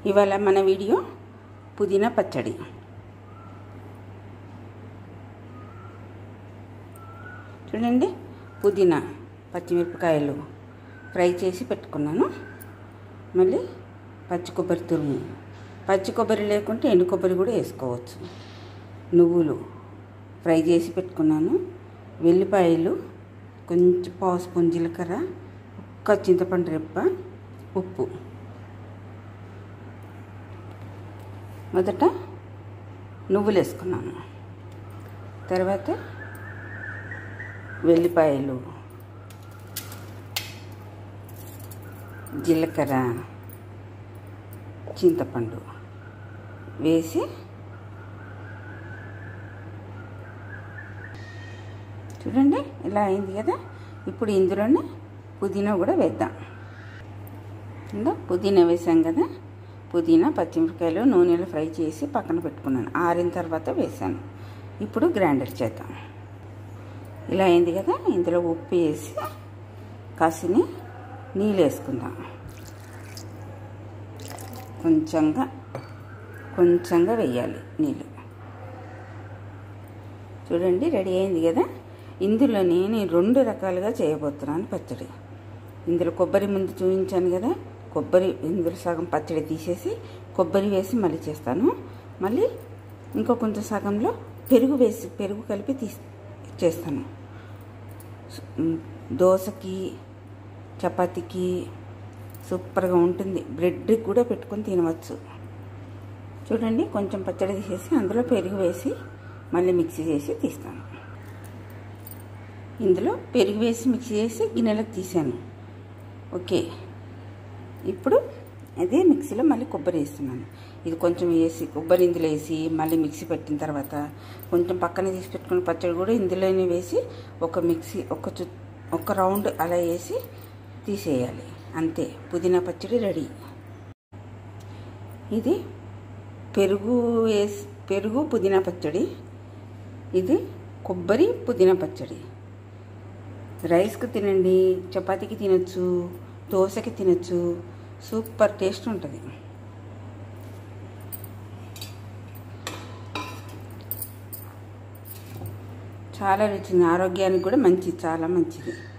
ఇవాళ మన వీడియో పుదీనా పచ్చడి చూడండి పుదీనా పచ్చిమిరపకాయలు ఫ్రై చేసి పెట్టుకున్నాను మళ్ళీ పచ్చి కొబ్బరి తురుము పచ్చి కొబ్బరి లేకుంటే ఎండు కొబ్బరి కూడా వేసుకోవచ్చు నువ్వులు ఫ్రై చేసి పెట్టుకున్నాను వెల్లిపాయలు కొంచెం పావు స్పూన్ జీలకర్ర ఒక్క చింతపండు రెప్ప ఉప్పు మొదట నువ్వులు వేసుకున్నాను తర్వాత వెల్లిపాయలు జీలకర్ర చింతపండు వేసి చూడండి ఇలా అయింది కదా ఇప్పుడు ఇందులోనే పుదీనా కూడా వేద్దాం ఇంకా పుదీనా వేసాం కదా పుదీనా పచ్చిమిరపకాయలు నూనెలో ఫ్రై చేసి పక్కన పెట్టుకున్నాను ఆరిన తర్వాత వేసాను ఇప్పుడు గ్రైండర్ చేద్దాం ఇలా అయింది కదా ఇందులో ఉప్పు వేసి కాసిని నీళ్ళు వేసుకుందాం కొంచెంగా కొంచెంగా వేయాలి నీళ్ళు చూడండి రెడీ అయింది కదా ఇందులోని నేను రెండు రకాలుగా చేయబోతున్నాను పచ్చడి ఇందులో కొబ్బరి ముందు చూపించాను కదా కొబ్బరి ఇందులో సగం పచ్చడి తీసేసి కొబ్బరి వేసి మళ్ళీ చేస్తాను మళ్ళీ ఇంకో కొంచెం సగంలో పెరుగు వేసి పెరుగు కలిపి తీసి చేస్తాను దోశకి చపాతీకి సూపర్గా ఉంటుంది బ్రెడ్కి కూడా పెట్టుకొని తినవచ్చు చూడండి కొంచెం పచ్చడి తీసేసి అందులో పెరుగు వేసి మళ్ళీ మిక్సీ చేసి తీస్తాను ఇందులో పెరుగు వేసి మిక్సీ చేసి గిన్నెలకు తీసాను ఓకే ఇప్పుడు అదే మిక్సీలో మళ్ళీ కొబ్బరి వేస్తున్నాను ఇది కొంచెం వేసి కొబ్బరి ఇందులో వేసి మళ్ళీ మిక్సీ పెట్టిన తర్వాత కొంచెం పక్కన తీసి పెట్టుకున్న పచ్చడి కూడా ఇందులోనే వేసి ఒక మిక్సీ ఒక చు ఒక రౌండ్ అలా వేసి తీసేయాలి అంతే పుదీనా పచ్చడి రెడీ ఇది పెరుగు వేసి పెరుగు పుదీనా పచ్చడి ఇది కొబ్బరి పుదీనా పచ్చడి రైస్కి తినండి చపాతీకి తినచ్చు దోశకి తినచ్చు సూపర్ టేస్ట్ ఉంటుంది చాలా రుచి ఆరోగ్యానికి కూడా మంచిది చాలా మంచిది